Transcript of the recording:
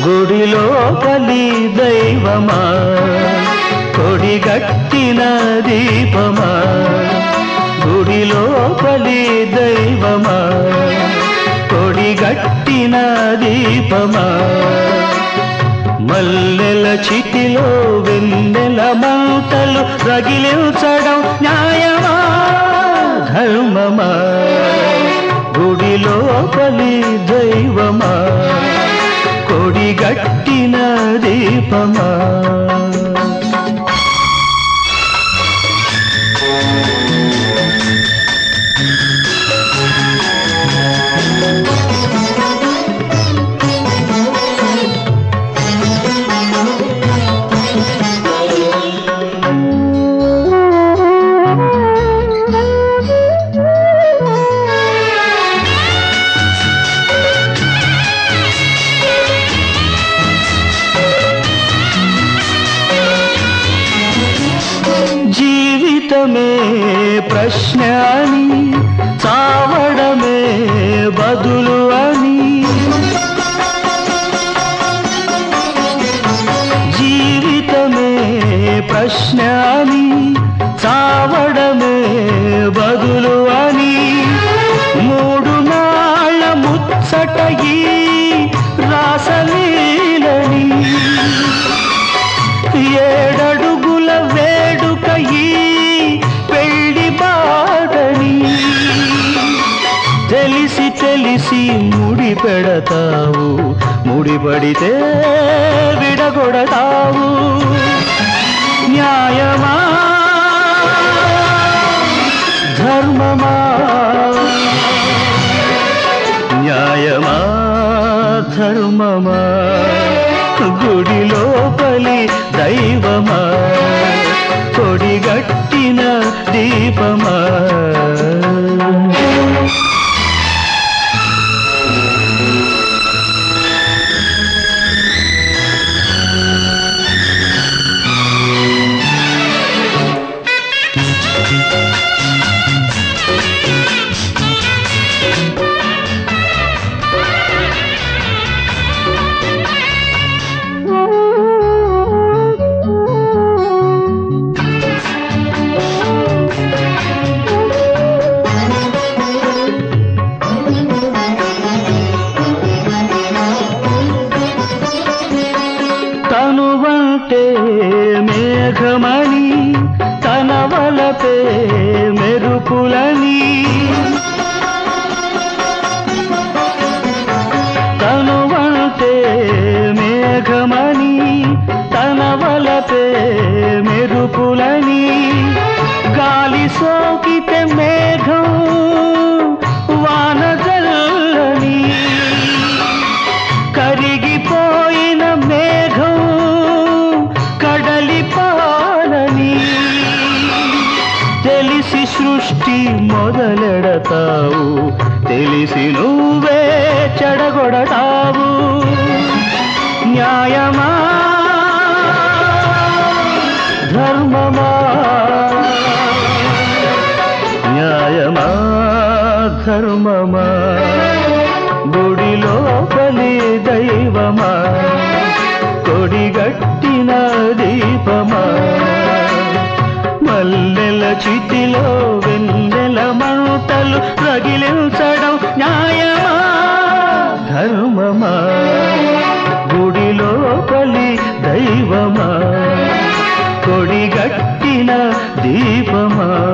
గుడిలో పలి దైవమా కొడిగట్టిన దీపమా గుడిలో పలి దైవమా కొడిగట్టిన దీపమా మల్లెల చిటిలో వెన్నెల మంటలు రగిలించడం న్యాయమా ధర్మమా గుడిలో పలి దైవమా కొడిగట్టిన దీపమా జీవితమే ప్రశ్న అని చావడమే బదులు అని జీవితమే ప్రశ్న అని చావడమే బదులు అని మూడు నాళ్ళ ముచ్చటగి రాసలీలని ఏడడుగుల వేడుక ఈ పెళ్లి బాడని తెలిసి తెలిసి ముడి పెడతావు ముడిపడితే విడగొడతావు న్యాయమా ధర్మమా న్యాయమా ధర్మమా గుడిలో పలి దైవమా కొడిగట్టిన దీపమా తనువంటే మేఘమని తన వలపే మెరుపులని తనువంటే మేఘమని తన వలపే మెరుపులని గాలి సోకితే మేఘం వానజల్లని కరిగిపోయిన మేఘం కడలి పాలని తెలిసి సృష్టి మొదలెడతావు తెలిసి నువ్వే చెడగొడతావు న్యాయమా ధర్మమా న్యాయమా ధర్మమా గుడిలో బలి దైవమా కొడిగట్టిన దీపమా మల్లెల చితిలో వెన్నెల మంటలు రగిలించడం న్యాయమా ధర్మమా గుడిలో బలి దైవమా కొడిగట్టిన దీపమా